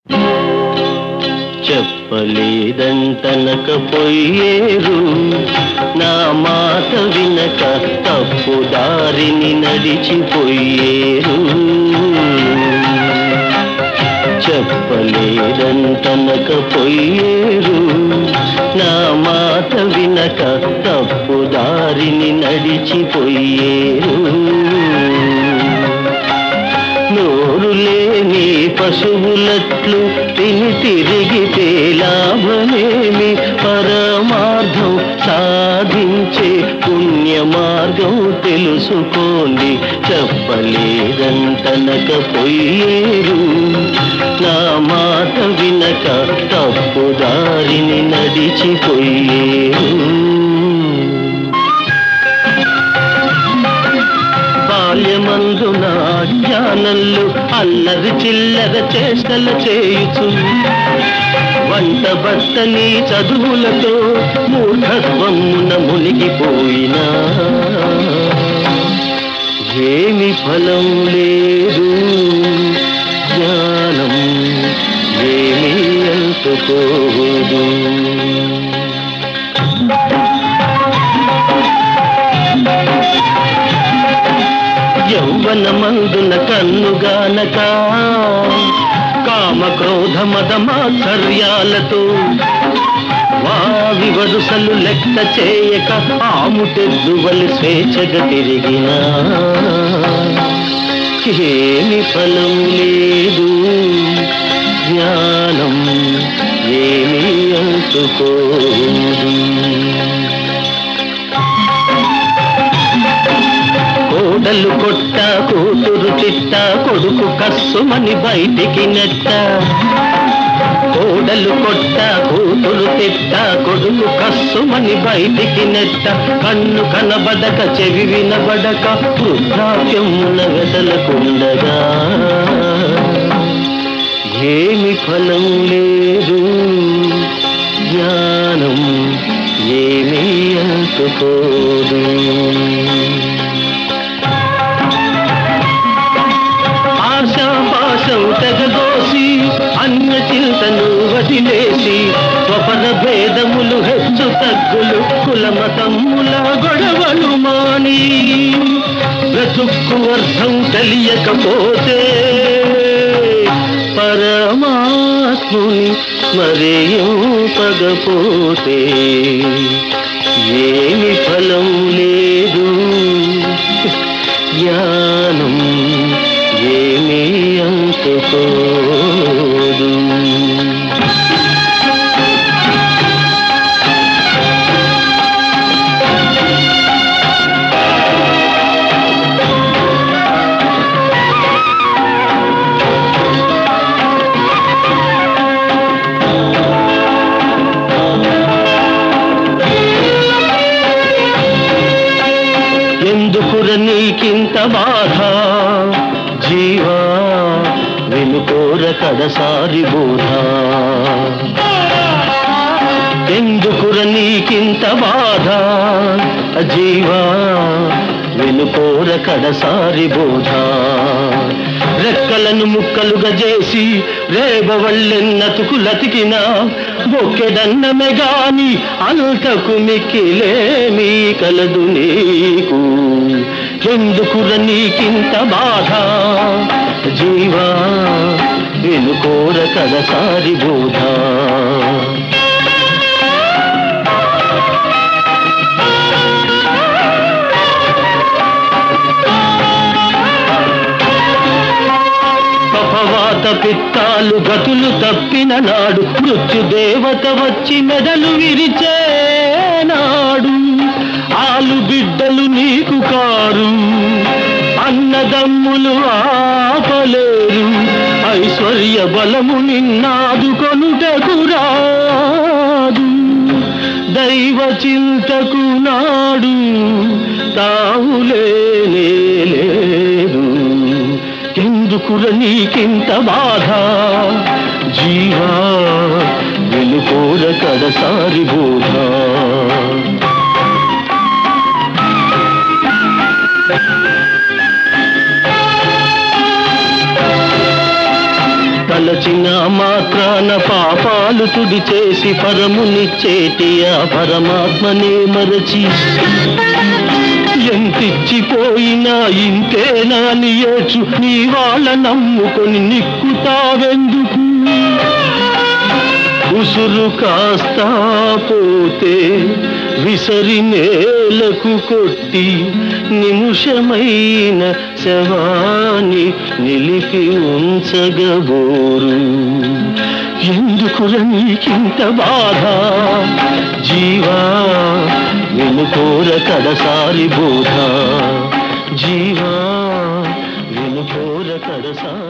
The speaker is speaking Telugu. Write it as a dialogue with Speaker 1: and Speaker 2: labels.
Speaker 1: చెప్పలేదంటనకపోయేరు నా మాట వినక తప్పు దారిని నడిచిపోయేరు చెప్పలేదంటనకపోయేరు నా మాట వినక తప్పు దారిని నడిచిపోయేరు నోరు లేని పశువులట్లు తిని తిరిగితే లాభమేమి పరమార్థం సాధించే పుణ్య మార్గం తెలుసుకోండి చెప్పలేదంటనకపోయేరు నా మాట వినక తప్పు దారిని నడిచిపోయేరు బాల్యమందు నా జ్ఞానంలో అల్లరి చిల్లర చేష్టలు చేయుచు వంట బట్టని చదువులతో మూఢత్వమున మునిగిపోయినా ఏమి ఫలం లేదు జ్ఞానం ఏమీ అంటుకోదు యౌవనమందున కన్నుగానక కామ క్రోధ మద మాత్సర్యాలతో వావి వరుసలు లెక్క చేయక ఆముటెద్దువలి స్వేచ్ఛగా తిరిగినా ఏమి ఫలం లేదు జ్ఞానం ఏమీ అంటుకోదు కోడలు కొట్ట కూతురు తిట్ట కొడుకు కస్సుమని బయటికి నెట్ట కోడలు కొట్ట కూతురు తిట్ట కొడుకు కస్సుమని బయటికి నెట్ట కన్ను కనబడక చెవి వినబడక వృద్ధాప్యమున వెదలకుండగా ఏమి ఫలం లేదు జ్ఞానం ఏమీ అంటుకోదు ఆశాపాశం తెగదోసి అన్య చింతను వదిలేసి స్వపర భేదములు హెచ్చు తగ్గులు కులమతమ్ముల గొడవలు మాని బ్రతుక్కు అర్థం తెలియకపోతే పరమాత్ముని మరేపగపోతే ఏమి ఫలం లేదు జ్ఞానం ఏమీ అంటుకోదు ఎందుకుర నీకింత బాధ జీవా వెనుకోర కడసారి బోధ ఎందుకుర నీకింత బాధ జీవా వెనుకోర కడసారి బోధ రెక్కలను ముక్కలుగా చేసి రేబవళ్ళెన్నతుకులతికినా బొక్కెడన్నమే గాని అంతకు మిక్కిలేమీ కలదు నీకు ఎందుకుర నీకింత బాధ జీవా వెనుకోర కడసారి బోధ కఫవాత పిత్తాలు గతులు తప్పిన నాడు మృత్యు దేవత వచ్చి మెడలు విరిచే నాడు ఆలు బిడ్డలు నీకు కారు అన్నదమ్ములు ఆపలేరు ఐశ్వర్య బలము నిన్నాదు కొనుటకు రాదు దైవ చింతకు నాడు తావులేనే లేదు ఎందుకుర నీకింత బాధ జీవా వెలుకోర కడసారి బోధ తలచిన మాత్రాన పాపాలు తుడి చేసి పరమునిచ్చేటి ఆ పరమాత్మనే మరచి ఎంతిచ్చిపోయినా ఇంతేనా అని ఏడ్చు నీ వాళ్ళ నమ్ముకొని నిక్కుతావెందుకు ఉసురు కాస్తా పోతే విసరి నేలకు కొట్టి నిమిషమైన శవాన్ని నిలిపి ఉంచగబోరు ఎందుకుర నీకింత బాధ జీవా వెనుకోర కడసారి బోధ జీవా వెనుకోర కడసారి